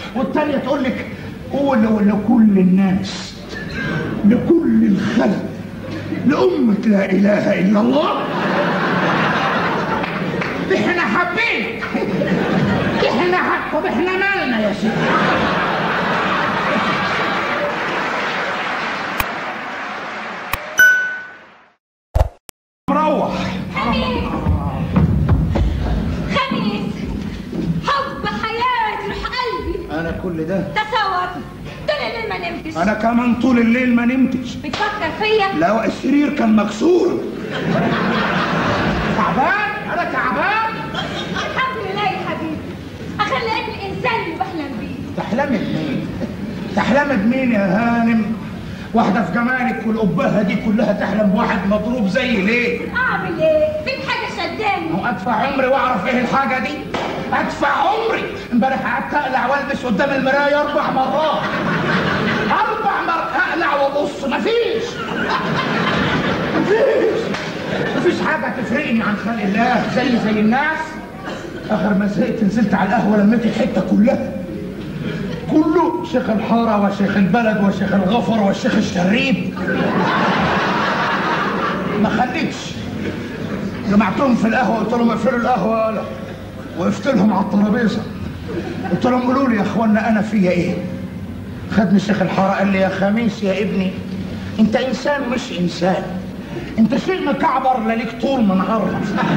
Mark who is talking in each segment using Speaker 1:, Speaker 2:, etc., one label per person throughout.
Speaker 1: والتانية تقول لك قول لكل الناس لكل الخلق لأمة لا إله إلا الله احنا حابين احنا حق طب احنا مالنا يا سيدي مروح
Speaker 2: خميس خميس حب حياتي روح قلبي
Speaker 1: انا كل ده
Speaker 2: تصور طول الليل ما نمتش
Speaker 1: انا كمان طول الليل ما نمتش
Speaker 2: بتفكر فيا
Speaker 1: لا السرير كان مكسور تعبان انا تعبان
Speaker 2: الحمد لله يا حبيبي اخلي ابن الانسان اللي بحلم بيه
Speaker 1: تحلمي بمين تحلمي بمين يا هانم واحدة في جمالك والأبهة دي كلها تحلم بواحد مضروب زي ليه؟
Speaker 2: اعمل ايه في حاجه شداني
Speaker 1: هو أدفع عمري وأعرف إيه الحاجة دي؟ أدفع عمري امبارح قعدت أقلع وألبس قدام المراية أربع مرات أربع مرات أقلع وأبص مفيش مفيش مفيش حاجة تفرقني عن خلق الله زي زي الناس آخر ما زهقت نزلت على القهوة لميت الحتة كلها كله شيخ الحارة وشيخ البلد وشيخ الغفر والشيخ الشريب ما خليتش جمعتهم في القهوة قلت لهم اقفلوا القهوة ولا وقفت لهم على الترابيزة قلت لهم قولوا لي يا اخوانا انا فيا ايه خدني شيخ الحارة قال لي يا خميس يا ابني انت انسان مش انسان انت شيء مكعبر لا ليك طول من عرض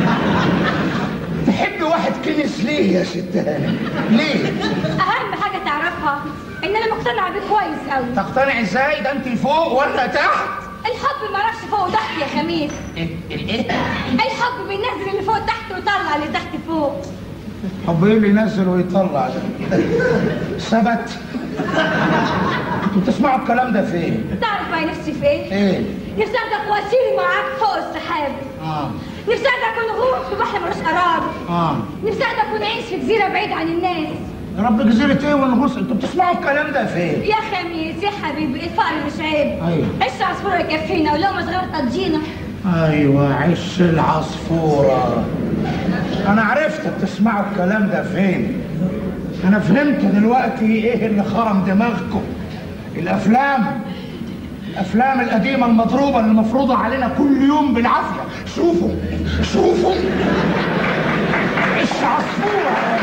Speaker 1: تحب واحد كنس ليه يا ست هانم ليه
Speaker 2: اهم حاجه تعرفها ان انا مقتنعه بيه كويس قوي
Speaker 1: تقتنع ازاي ده انت فوق ولا تحت
Speaker 2: الحب ما راحش فوق وتحت يا خميس
Speaker 1: الايه
Speaker 2: الحب بينزل اللي فوق تحت ويطلع اللي تحت فوق
Speaker 1: حب ايه اللي ينزل ويطلع ده ثبت انتوا بتسمعوا الكلام ده فين
Speaker 2: تعرف بقى نفسي في ايه؟
Speaker 1: ايه
Speaker 2: نفسي اخدك واسيري معاك فوق السحاب
Speaker 1: اه
Speaker 2: نفسي اخدك ونغوص في بحر ملوش قرار
Speaker 1: اه
Speaker 2: نفسي اخدك ونعيش في جزيره بعيد عن الناس
Speaker 1: يا رب جزيرة ايه ونغوص انتوا بتسمعوا الكلام ده فين
Speaker 2: يا خميس يا حبيبي الفقر مش عيب
Speaker 1: أيوة.
Speaker 2: عيش عصفوره يكفينا ولو ما صغير تضجينا
Speaker 1: ايوه عش العصفورة انا عرفت بتسمعوا الكلام ده فين انا فهمت دلوقتي ايه اللي خرم دماغكم الافلام الافلام القديمه المضروبه اللي مفروضه علينا كل يوم بالعافيه شوفوا شوفوا عش عصفوره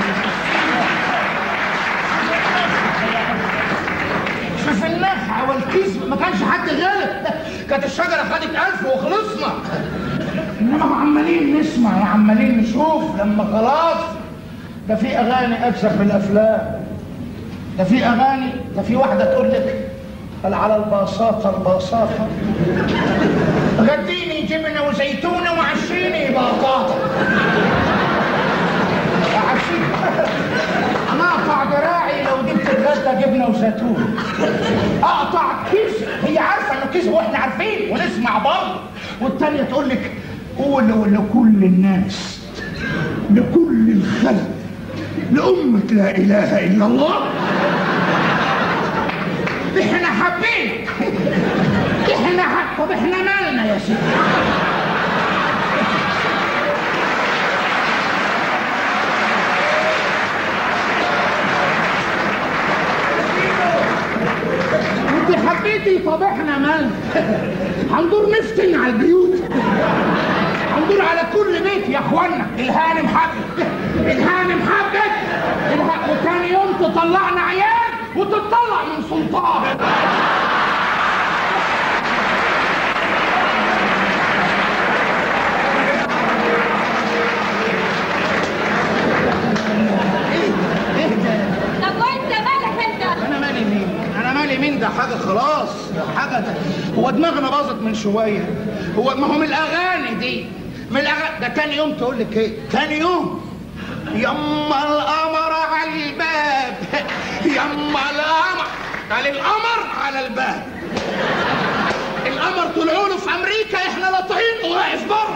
Speaker 1: شوف النخعة والكذب ما كانش حد غلب كانت الشجرة خدت ألف وخلصنا إنما عمالين نسمع وعمالين نشوف لما خلاص ده في أغاني أكثر من الأفلام ده في أغاني ده في واحدة تقول لك قال على البساطة البساطة غديني جبنة وزيتونة وعشيني بطاطا عشيني انا اقطع دراعي لو جبت الغدا جبنه وزيتون اقطع كيس هي عارفه انه كيس واحنا عارفين ونسمع برضه والتانيه تقول لك قول لكل الناس لكل الخلق لأمة لا إله إلا الله احنا حابين احنا حق طب احنا مالنا يا سيدي انت حبيتي طب احنا مالنا هندور نفتن على البيوت هندور على كل بيت يا اخوانا الهانم حبت الهانم حبت الها... وتاني يوم تطلعنا عيال وتطلع من سلطان ايه ايه ده
Speaker 2: طب وانت مالك انت؟
Speaker 1: انا مالي مين انا مالي مين ده حاجه خلاص حاجه ده. هو دماغنا باظت من شويه هو ما هو من الاغاني دي من الاغاني ده تاني يوم تقول لك ايه تاني يوم يما القمر على الباب يما القمر قال القمر على الباب القمر طلعوا له في امريكا احنا لاطعين وواقف بره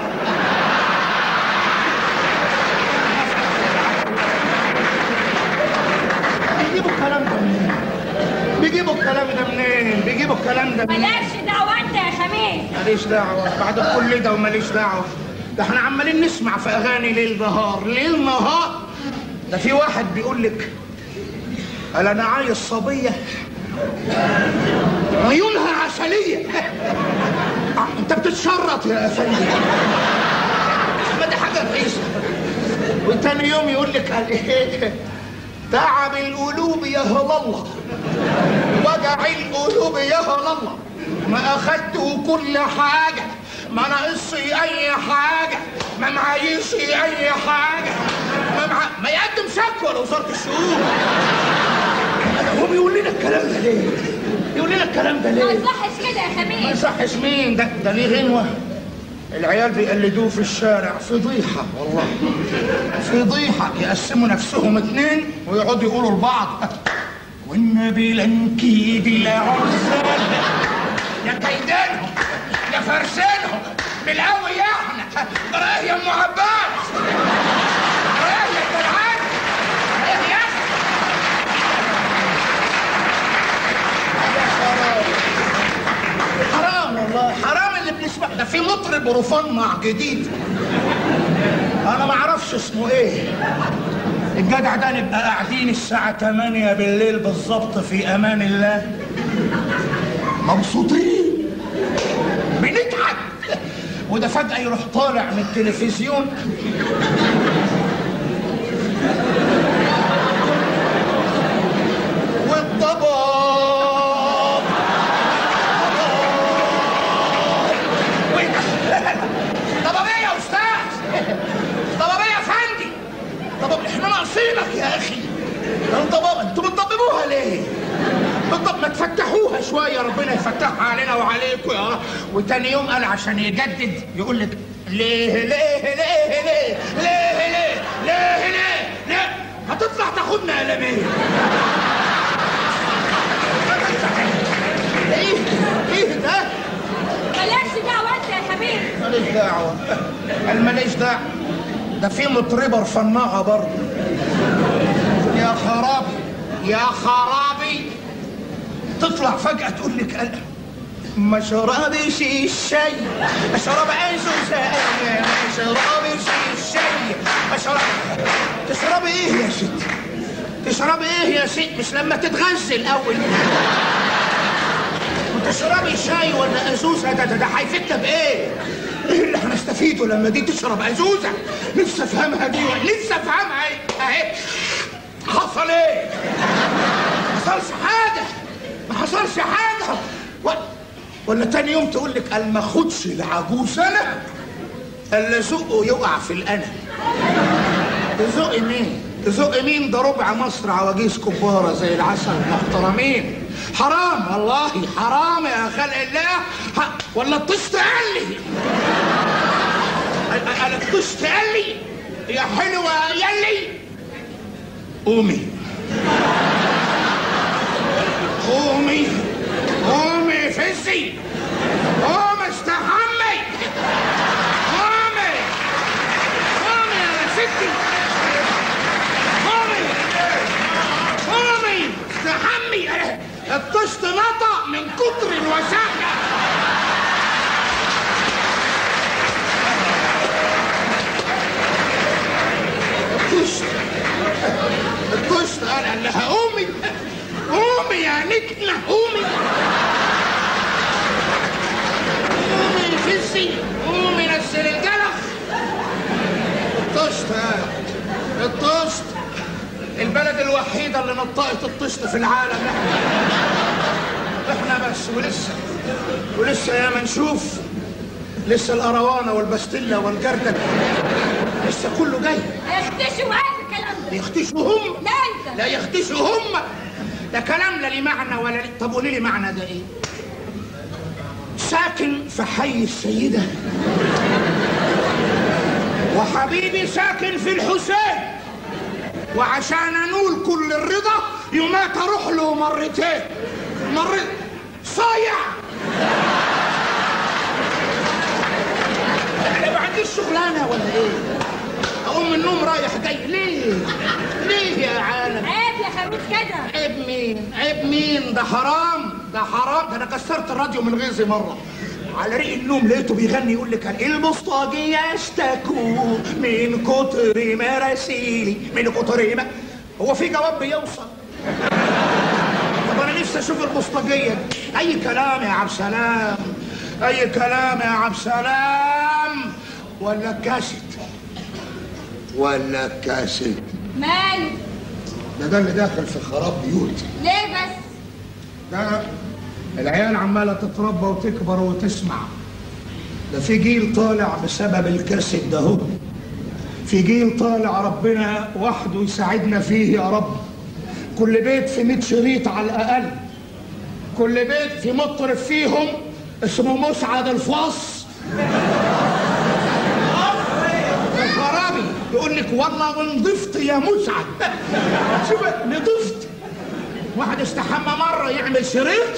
Speaker 1: بيجيبوا الكلام ده منين؟ بيجيبوا الكلام ده منين؟ بيجيبوا الكلام ده منين؟
Speaker 2: ملاش دعوة انت يا خميس
Speaker 1: ماليش دعوة بعد كل ده وماليش دعوة ده احنا عمالين نسمع في أغاني ليل نهار ليل نهار ده في واحد بيقول لك قال انا عايز صبيه عيونها عسليه آه، انت بتتشرط يا فندم ما دي حاجه رخيصه وتاني يوم يقول لك قال ايه تعب القلوب يا هل الله وجع القلوب يا هل الله ما اخدته كل حاجه ما ناقصي اي حاجه ما معيش اي حاجه ما مع... ما يقدم شكوى لوزاره الشؤون هو بيقول لنا الكلام ده ليه؟ يقول لنا الكلام ده
Speaker 2: ما
Speaker 1: ليه؟
Speaker 2: يصحش كده يا
Speaker 1: ما
Speaker 2: خميس
Speaker 1: يصحش مين ده ده ليه غنوه العيال بيقلدوه في الشارع فضيحه والله فضيحه يقسموا نفسهم اتنين ويقعدوا يقولوا لبعض والنبي لنكيد العزال يا كيدانهم يا فرسانهم بالقوي يا احنا رايه يا ام عباس رايه يا جدعان رايه يا أخي. يا خراب حرام والله حرام اللي بنسمع ده في مطرب رفنع جديد انا ما اعرفش اسمه ايه الجدع ده نبقى قاعدين الساعة 8 بالليل بالظبط في امان الله مبسوطين بنضحك وده فجأة يروح طالع من التلفزيون والضباب طب ايه يا استاذ طب ايه يا فندي طب احنا ناقصينك يا اخي الضباب انتوا بتضببوها ليه بالضبط ما تفتحوها شويه ربنا يفتحها علينا وعليكم يا رب وتاني يوم قال عشان يجدد يقول لك ليه ليه ليه ليه ليه ليه ليه ليه ليه هتطلع تاخدنا قلمين ايه ايه ده
Speaker 2: مالكش دعوة انت يا خميس
Speaker 1: ماليش دعوة قال ماليش دعوة ده في مطربة رفناعة برضه يا خرابي يا خرابي تطلع فجأة تقول لك قال ما شربش الشاي ما شرب زوزة ما شربش الشاي ما شرب تشربي ايه يا ست تشربي ايه يا ست مش لما تتغذي الاول تشربي شاي ولا ازوزه ده ده, ده هيفيدنا بايه؟ ايه اللي هنستفيده لما دي تشرب ازوزه؟ نفسي افهمها دي نفسي افهمها ايه؟ اهي حصل ايه؟ ما حصلش حاجه ما حصلش حاجه و... ولا تاني يوم تقول لك قال ما اخدش العجوز انا الا زقه يقع في الانا تزق مين؟ تزق مين ده ربع مصر عواجيز كبارة زي العسل محترمين حرام والله حرام يا خلق الله ح... ولا الطشت قال لي انا الطشت قال لي يا حلوة يلي قومي قومي قومي فزي قومي استحمي قومي قومي يا ستي قومي قومي استحمي الطشت نطق من كتر الوساخة الطشت الطشت قال قال لها قومي قومي يا نتنة قومي قومي فزي قومي نزل الجلخ الطشت قال الطشت البلد الوحيدة اللي نطقت الطشت في العالم احنا احنا بس ولسه ولسه يا ما نشوف لسه الأروانة والبستلة والجردل لسه كله جاي
Speaker 2: هيختشوا معاك الكلام ده
Speaker 1: يختشوا هم
Speaker 2: لا انت
Speaker 1: لا يختشوا هم ده كلام لا ليه معنى ولا ليه طب قولي لي معنى ده ايه ساكن في حي السيدة وحبيبي ساكن في الحسين وعشان انول كل الرضا يومات اروح له مرتين مرة صايع انا ما عنديش شغلانه ولا ايه اقوم من النوم رايح جاي ليه ليه يا عالم
Speaker 2: عيب يا خميس كده
Speaker 1: عيب مين عيب مين ده حرام ده حرام ده انا كسرت الراديو من غيظي مره على ريق النوم لقيته بيغني يقول لك المصطاجي يشتكوا من كتر مراسيلي من كتر ما هو في جواب بيوصل نفسي اشوف البوسطجيه اي كلام يا عبد السلام اي كلام يا عبد السلام ولا كاسيت ولا كاسيت
Speaker 2: ماله
Speaker 1: ده ده اللي داخل في خراب بيوت
Speaker 2: ليه بس
Speaker 1: ده العيال عماله تتربى وتكبر وتسمع ده في جيل طالع بسبب الكاسيت ده هو في جيل طالع ربنا وحده يساعدنا فيه يا رب كل بيت في 100 شريط على الاقل كل بيت في مطرب فيهم اسمه مسعد الفص الفارابي يقول لك والله ونضفت يا مسعد شوف نضفت واحد استحمى مره يعمل شريط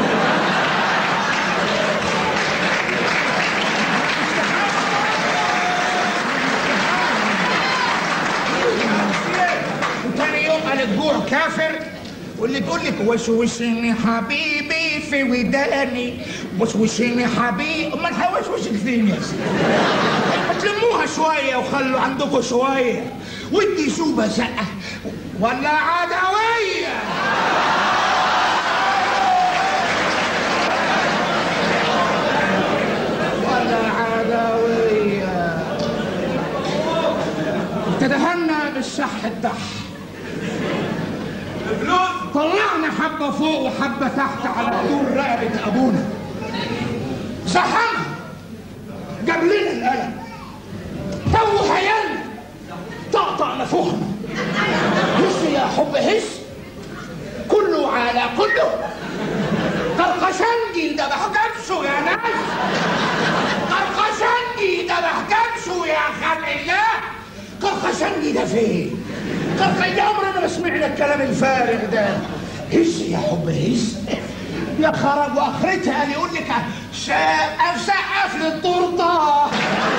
Speaker 1: وتاني يوم قال الجوع كافر واللي تقول لك وشوشني حبيبي في وداني وشوشني حبيبي امال هوشوشك فين يا سيدي ما تلموها شويه وخلوا عندكم شويه ودي سوبه زقه ولا عدويه ولا عدويه تدهنا بالشح الدح طلعنا حبة فوق وحبة تحت على طول رقبة أبونا زحمها جاب لنا القلم تو هيل طقطق نفوخنا هس يا حب هس كله على كله قرقشنجي ده بحكمشه يا ناس قرقشنجي ده بحكمشه يا خلق الله قرقشنجي ده فين قرقشنجي عمرنا ما سمعنا الكلام الفارغ ده هز يا حب هز يا خرج واخرتها قال يقول لك سقف سقف للتورته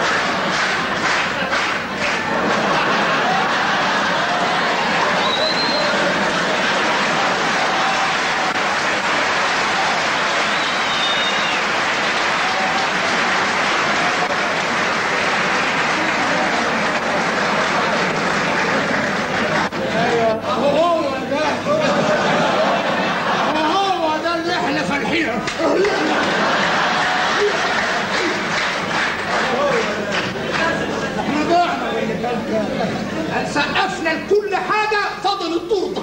Speaker 1: اهو هو ده اهو هو ده اللي احنا فالحينه احنا ضعنا باللي كان كان. سقفنا لكل حاجه فضل التورته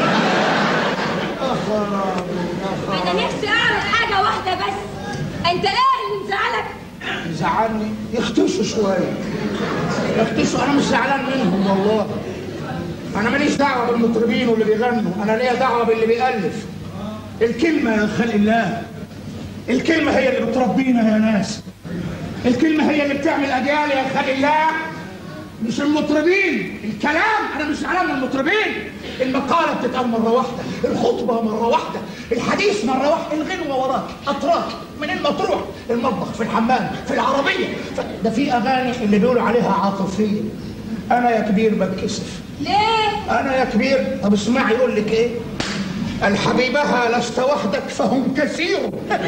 Speaker 2: انا نفسي اعمل حاجه واحده بس انت ايه اللي مزعلك
Speaker 1: زعلني يختشوا شويه يختشوا انا مش زعلان منهم والله انا ماليش دعوه بالمطربين واللي بيغنوا انا ليا دعوه باللي بيالف الكلمه يا خلق الله الكلمه هي اللي بتربينا يا ناس الكلمه هي اللي بتعمل اجيال يا خلق الله مش المطربين الكلام انا مش زعلان من المطربين المقاله بتتقال مره واحده الخطبه مره واحده الحديث مره واحده الغنوه وراك اتراك منين ما تروح المطبخ في الحمام في العربيه ف- ده في اغاني اللي بيقولوا عليها عاطفيه انا يا كبير بتكسف
Speaker 2: ليه
Speaker 1: انا يا كبير طب اسمعي يقول لك ايه الحبيبها لست وحدك فهم كثير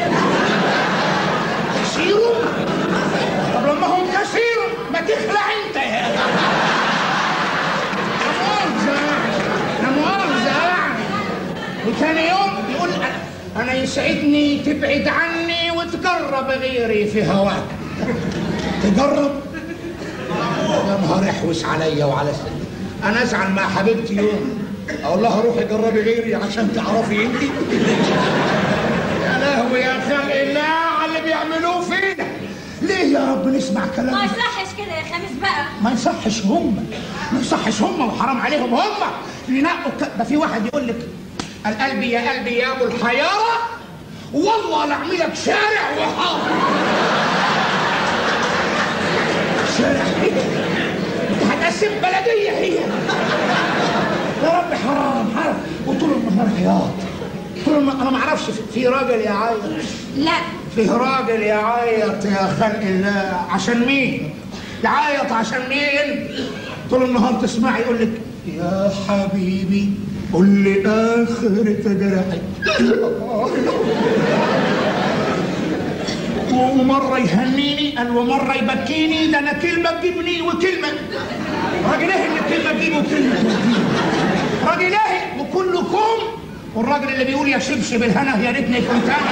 Speaker 1: كثير طب لما هم كثير ما تخلع انت يا لا مؤاخذة يعني. لا مؤاخذة يعني وثاني يوم يقول أنا- انا يسعدني تبعد عني وتقرب غيري في هواك تقرب يا نهار احوس عليا وعلى سني انا ازعل مع حبيبتي يوم اقول لها روحي جربي غيري عشان تعرفي انت يا لهوي يا خلق الله على اللي بيعملوه فينا ليه يا رب نسمع
Speaker 2: ما
Speaker 1: كلام
Speaker 2: يصحش كده يا خميس بقى
Speaker 1: ما يصحش هم ما يصحش هم وحرام عليهم هم ينقوا ك... ده في واحد يقول لك القلب يا قلبي يا ابو الحياره والله لاعملك شارع وحاره شارع ايه انت هتقسم بلديه هي يا رب حرام حرام وطول النهار عياط طول النهار انا ما اعرفش في- في راجل يعيط
Speaker 2: لا
Speaker 1: فيه راجل يعيط يا خلق الله عشان مين؟ يعيط عشان مين؟ طول النهار تسمعي يقول لك يا حبيبي قل لي آخرة جرحي ومرة يهنيني قال ومرة يبكيني ده أنا كلمة تجيبني وكلمة راجل إيه اللي كلمة تجيب وكلمة توديني؟ راجل إيه وكلكم والراجل اللي بيقول يا شبشب الهنا يا ريتني كنت انا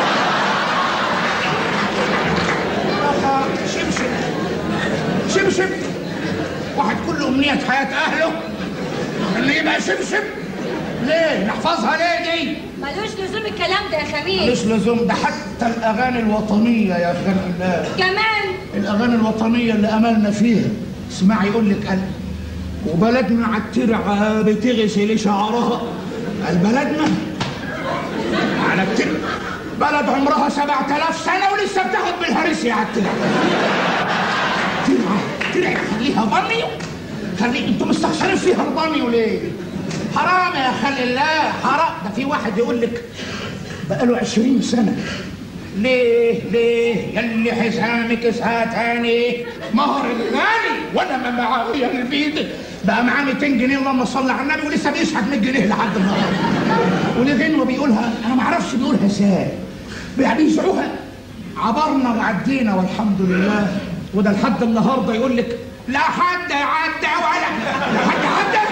Speaker 1: آخر شبشب شبشب واحد كل امنيه حياه اهله انه يبقى شبشب ليه نحفظها ليه دي
Speaker 2: ملوش لزوم الكلام ده يا خميس
Speaker 1: مش لزوم ده حتى الاغاني الوطنيه يا خلق الله
Speaker 2: كمان
Speaker 1: الاغاني الوطنيه اللي املنا فيها اسمعي يقول لك قال وبلدنا على الترعه بتغسل شعرها قال بلدنا على الترعه بلد عمرها 7000 سنه ولسه بتاخد بالهرسي على الترعه ترعه ترعه خليها بانيو خلي انتوا مستخسرين فيها البانيو ليه؟ حرام يا خلق الله حرام ده في واحد يقول لك بقاله 20 سنه ليه ليه يلي حزامك اسها تاني مهر الغالي وانا ما معايا البيد بقى معاه 200 جنيه اللهم صل على النبي ولسه بيشحت 100 جنيه لحد النهارده وليه غنوه بيقولها انا ما اعرفش بيقولها ازاي بقى بيذيعوها عبرنا وعدينا والحمد لله وده لحد النهارده يقول لك لا حد عدى ولا لا حد عدى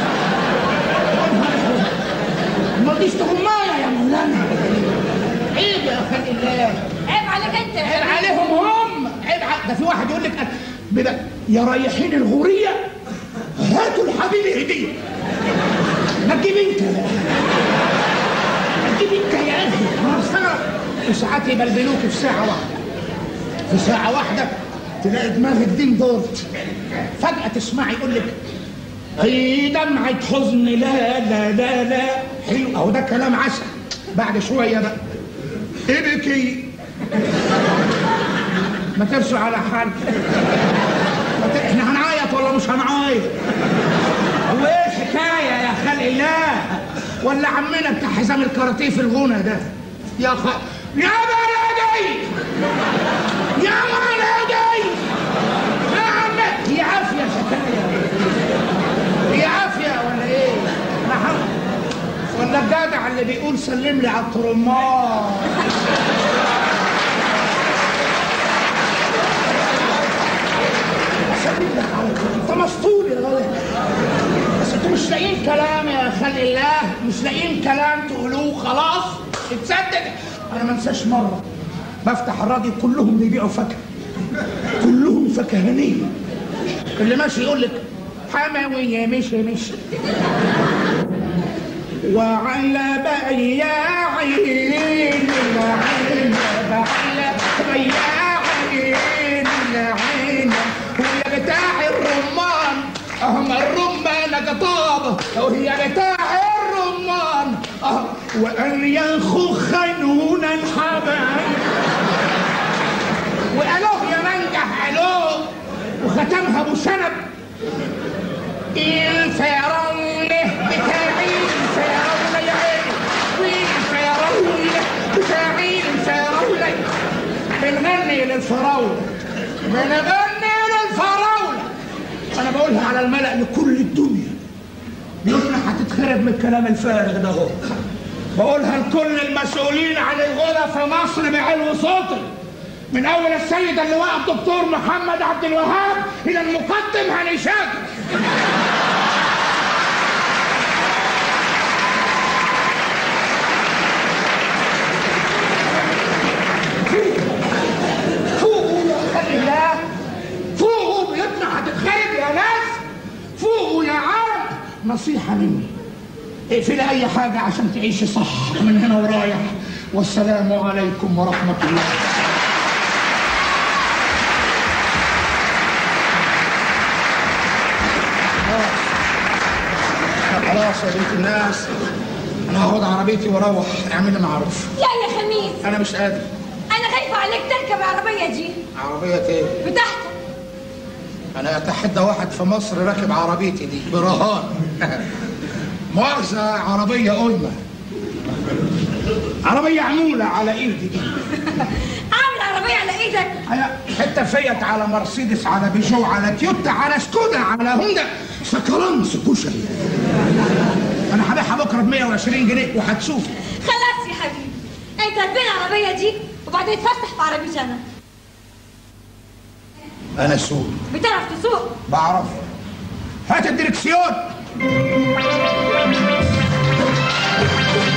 Speaker 1: ما ديش تهمايه يا مولانا عيب يا خلق الله
Speaker 2: عيب عليك انت يا
Speaker 1: عيب
Speaker 2: خميس
Speaker 1: عليهم هم عيب ع- ده في واحد يقول لك أنا- بدا يا رايحين الغوريه هاتوا الحبيب هديه ما تجيب انت بقى ما تجيب انت يا اخي ما أصل أنا وساعات يبلبلوك في ساعه واحده في ساعه واحده تلاقي دماغك دي دورت فجاه تسمعي يقول لك هي دمعة حزن لا لا لا لا حلو اهو ده كلام عسل بعد شويه بقى ابكي ما ترسوا على حد ما ت- احنا هنعيط ولا مش هنعيط هو ايه الحكايه يا خلق الله ولا عمنا بتاع حزام الكاراتيه في الغنى ده يا خ يا بلدي يا بلدي يا عم هي عافيه شكايه هي عافيه ولا ايه انا حق ولا الجدع اللي بيقول سلم لي على الطرمات سلم لك على الطرمات انت مسطول يا ولد بس انتوا مش لاقيين كلام يا خلق الله مش لاقيين كلام تقولوه خلاص تصدق انا ما انساش مره بفتح الراديو كلهم بيبيعوا فاكهه كلهم فكهانين اللي ماشي يقول لك حموية مشي مشي وعلى بياعين العين وعلى بياعين العين ويا بتاع الرمان اهم الرمان قطابة وهي بتاع الرمان أه وأن ينخو خنون الحبايب وقالوه يا منجح قالوه وختمها ابو شنب الفيران بتاعي الفيران يا عيني والفيران بتاعي الفيران بنغني للفراولة بنغني للفراولة انا بقولها على الملأ لكل الدنيا بيوتنا هتتخرب من الكلام الفارغ ده اهو بقولها لكل المسؤولين عن الغنى في مصر بعلو صوتي من اول السيد اللواء الدكتور محمد عبد الوهاب الى المقدم هاني شاكر فوقوا يا خلي الله فوقوا بيوتنا هتتخرب يا ناس فوقوا يا عالم نصيحة مني اقفلي أي حاجة عشان تعيشي صح من هنا ورايح والسلام عليكم ورحمة الله خلاص يا بنت الناس انا هاخد عربيتي واروح اعملي معروف
Speaker 2: لا يا خميس
Speaker 1: انا مش قادر
Speaker 2: انا خايفه عليك تركب العربيه دي
Speaker 1: عربية ايه؟
Speaker 2: بتاعتك
Speaker 1: انا اتحدى واحد في مصر راكب عربيتي دي برهان مؤاخذة عربية قلمة عربية عمولة على ايدي دي
Speaker 2: عامل عربيه على ايدك
Speaker 1: أنا حتة فيت على مرسيدس على بيجو على تويوتا على سكودا على هوندا سكرانس كشري انا هبيعها بكره ب 120 جنيه وهتشوف
Speaker 2: خلاص يا حبيبي انت هتبيع العربيه دي وبعدين تفسح في عربيتي انا
Speaker 1: انا سوق
Speaker 2: بتعرف تسوق
Speaker 1: بعرف هات الدركسيون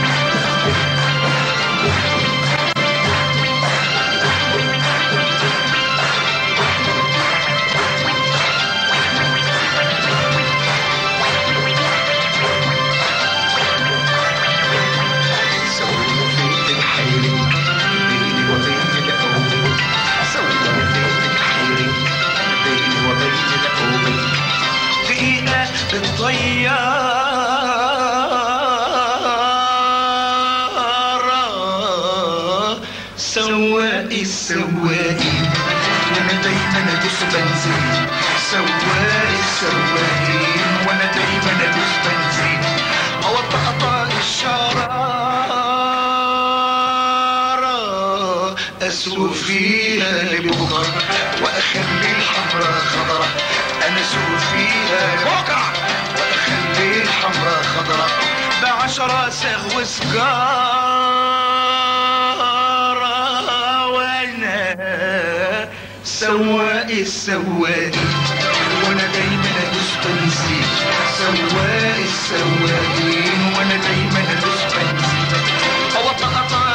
Speaker 3: السواقين وانا دايما ادوس بنزين سواق السواقين وانا دايما ادوس بنزين اوطى قطع الشرارة اسوق فيها لبكرة واخلي الحمراء خضرة انا اسوق فيها لبكرة واخلي الحمراء خضرة بعشرة سغو سجارة وانا سواق السواقين وانا دايما ادوس بنزين سواق السواقين وانا دايما ادوس بنزين اوطى قطع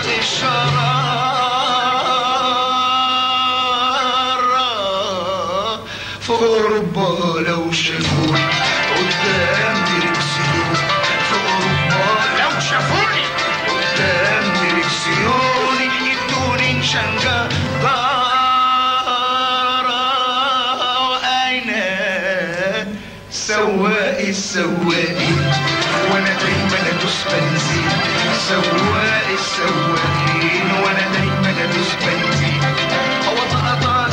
Speaker 3: الشرارة في اوروبا لو شافوني قدام ديركسيون في اوروبا لو شافوني قدام ديركسيوني يدوني نشنجة اين سواق السواقين وانا دايما ادوس بنزين سواق السواقين وانا دايما ادوس بنزين هو قطع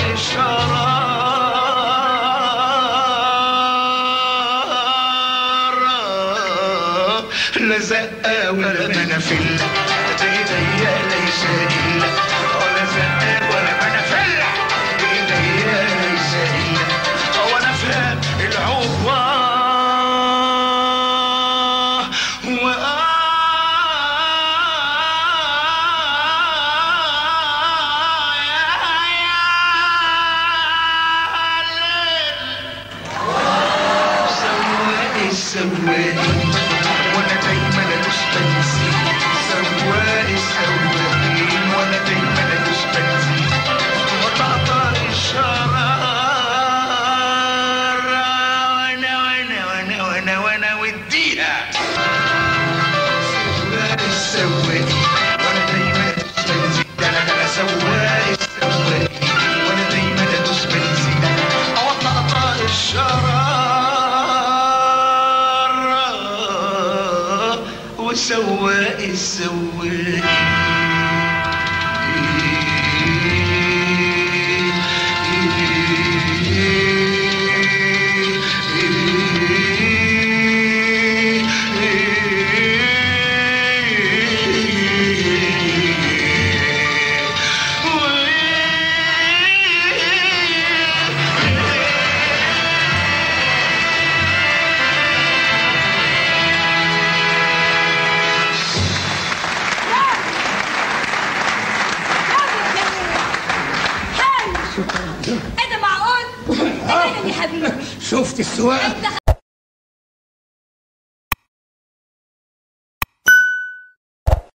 Speaker 3: الشرارة لا زقة ولا منافلة بايديا ليس إلا ولا زقة ولا منافلة بايديا ليس إلا هو أنا فاهم العقوة سواق السواقين وانا دايما ادوس بنزين سواق السواقين وانا دايما ادوس بنزين وتقطع الشرارة وانا وانا وانا وانا وانا وديها سواق السواقين وانا دايما ادوس بنزين ده انا ده انا سواق السواقين وانا دايما ادوس بنزين او اقطع الشرارة وسواق السواقين
Speaker 2: ايه ده معقول؟ ده يا حبيبي
Speaker 1: شفت السواقه
Speaker 2: انت